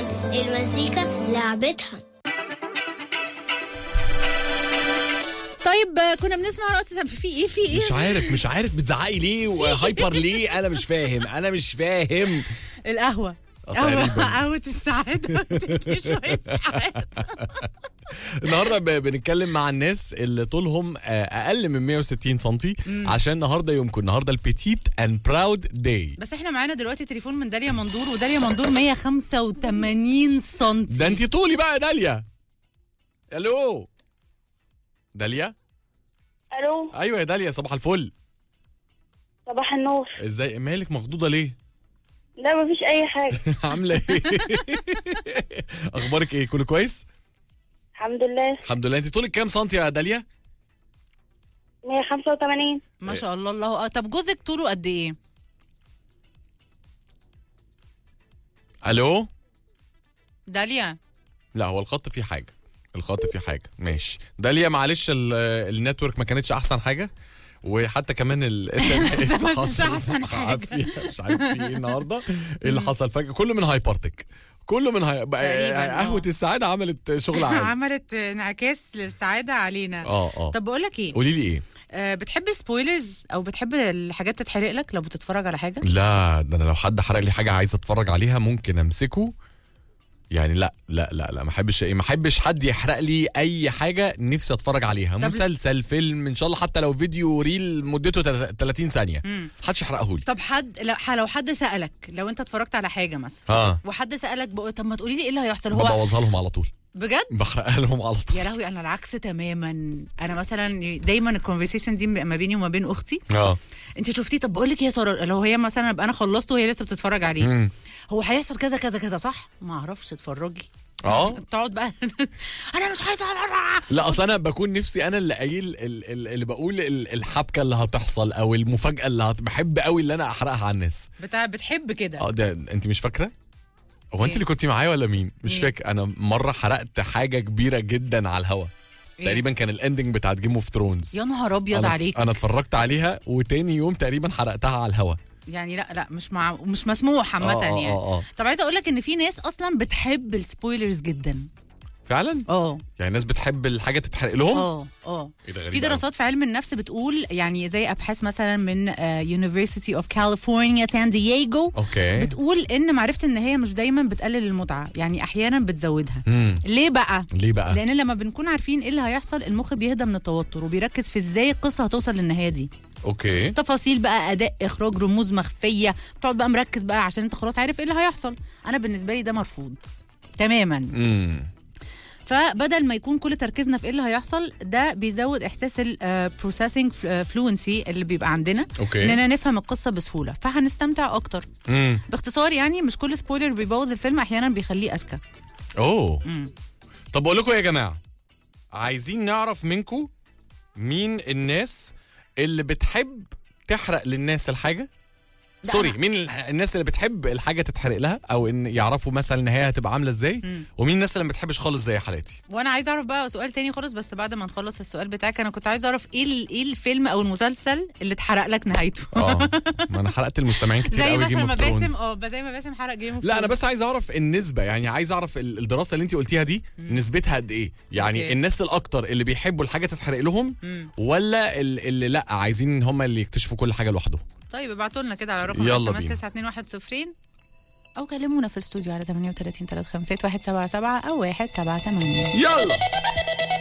رمضان المزيكا لعبتها طيب آه، كنا بنسمع رقص في في ايه في ايه مش عارف مش عارف بتزعقي ليه وهايبر ليه انا مش فاهم انا مش فاهم القهوه آه، قهوه تقريباً. قهوه السعاده اديتني شويه سعاده النهارده ب- بنتكلم مع الناس اللي طولهم آه، اقل من 160 سم عشان النهارده يومكم النهارده البيتيت اند براود داي بس احنا معانا دلوقتي تليفون من داليا مندور وداليا مندور 185 سم ده انت طولي بقى يا داليا الو داليا الو ايوه يا داليا صباح الفل صباح النور ازاي مالك مخضوضه ليه لا مفيش اي حاجه عامله ايه اخبارك ايه كله كويس الحمد لله الحمد لله انت طولك كام سنتي يا داليا 185 ما شاء الله الله طب جوزك طوله قد ايه الو داليا لا هو الخط فيه حاجه الخط فيه حاجه ماشي داليا معلش ال- النتورك ما كانتش احسن حاجه وحتى كمان الاس ام بس مش أحسن حاجة. مش عارف في ايه النهارده ايه اللي حصل فجاه كله من هايبرتك كله من هاي... بقى- تقريباً، آه. قهوه السعاده عملت شغل عالي عملت انعكاس للسعاده علينا اه اه طب بقول لك ايه قولي لي ايه أه بتحب السبويلرز او بتحب الحاجات تتحرق لك لو بتتفرج على حاجه لا ده انا لو حد حرق لي حاجه عايز اتفرج عليها ممكن امسكه يعني لا لا لا لا ما احبش ايه ما احبش حد يحرق لي اي حاجه نفسي اتفرج عليها طب- مسلسل فيلم ان شاء الله حتى لو فيديو ريل مدته تل- 30 ثانيه محدش يحرقه لي طب حد لو ح- لو حد سالك لو انت اتفرجت على حاجه مثلا ها وحد سالك بقى طب ما تقولي لي ايه اللي هيحصل هو ببوظها لهم على طول بجد بحرقها لهم على طول يا لهوي انا العكس تماما انا مثلا دايما الكونفرسيشن دي ما بيني وما بين اختي اه انت شفتيه طب بقول لك ايه يا ساره لو هي مثلا ابقى انا خلصت وهي لسه بتتفرج عليه مم. هو هيحصل كذا كذا كذا صح ما اعرفش اتفرجي اه تقعد بقى انا مش عايزه لا اصل انا بكون نفسي انا اللي قايل ال- ال- اللي بقول ال- الحبكه اللي هتحصل او المفاجاه اللي هت... بحب قوي اللي انا احرقها على الناس بتاع بتحب كده اه ده انت مش فاكره هو انت إيه؟ اللي كنتي معايا ولا مين مش إيه؟ فاكر انا مره حرقت حاجه كبيره جدا على الهوا إيه؟ تقريبا كان الاندنج بتاعت جيم اوف ثرونز يا نهار ابيض انا عليك انا اتفرجت عليها وتاني يوم تقريبا حرقتها على الهوا يعني لا لا مش مع مش مسموح عامه آه، آه، يعني آه، آه. طب عايزه اقول لك ان في ناس اصلا بتحب السبويلرز جدا فعلا اه يعني الناس بتحب الحاجه تتحرق لهم اه اه إيه ده غريب في دراسات في علم النفس بتقول يعني زي ابحاث مثلا من يونيفرسيتي اوف كاليفورنيا سان دييغو اوكي بتقول ان معرفه ان هي مش دايما بتقلل المتعه يعني احيانا بتزودها امم ليه بقى ليه بقى لان لما بنكون عارفين ايه اللي هيحصل المخ بيهدى من التوتر وبيركز في ازاي القصه هتوصل للنهايه دي اوكي تفاصيل بقى اداء اخراج رموز مخفيه بتقعد بقى مركز بقى عشان انت خلاص عارف ايه اللي هيحصل انا بالنسبه لي ده مرفوض تماما امم فبدل ما يكون كل تركيزنا في ايه اللي هيحصل ده بيزود احساس البروسيسنج فلوينسي اللي بيبقى عندنا اوكي اننا نفهم القصه بسهوله فهنستمتع اكتر امم باختصار يعني مش كل سبويلر بيبوظ الفيلم احيانا بيخليه اذكى اوه مم. طب بقول لكم إيه يا جماعه عايزين نعرف منكم مين الناس اللي بتحب تحرق للناس الحاجه ده سوري أنا. مين ال- الناس اللي بتحب الحاجه تتحرق لها او ان يعرفوا مثلا ان هي هتبقى عامله ازاي مم. ومين الناس اللي ما بتحبش خالص زي حالاتي وانا عايزه اعرف بقى سؤال تاني خالص بس بعد ما نخلص السؤال بتاعك انا كنت عايزه اعرف ايه ال- ايه الفيلم او المسلسل اللي اتحرق لك نهايته اه ما انا حرقت المستمعين كتير زي قوي مثلا جيم ما اوف باسم ثرونز اه زي ما باسم حرق جيم اوف لا انا بس عايز اعرف النسبه يعني عايز اعرف ال- الدراسه اللي انت قلتيها دي نسبتها قد ايه يعني أوكي. الناس الاكتر اللي بيحبوا الحاجه تتحرق لهم مم. ولا ال- اللي لا عايزين هم اللي يكتشفوا كل حاجه لوحدهم طيب ابعتوا لنا كده على رقم يلا اس ام اس بينا. 921 او كلمونا في الاستوديو على 38 351 177 او 178 يلا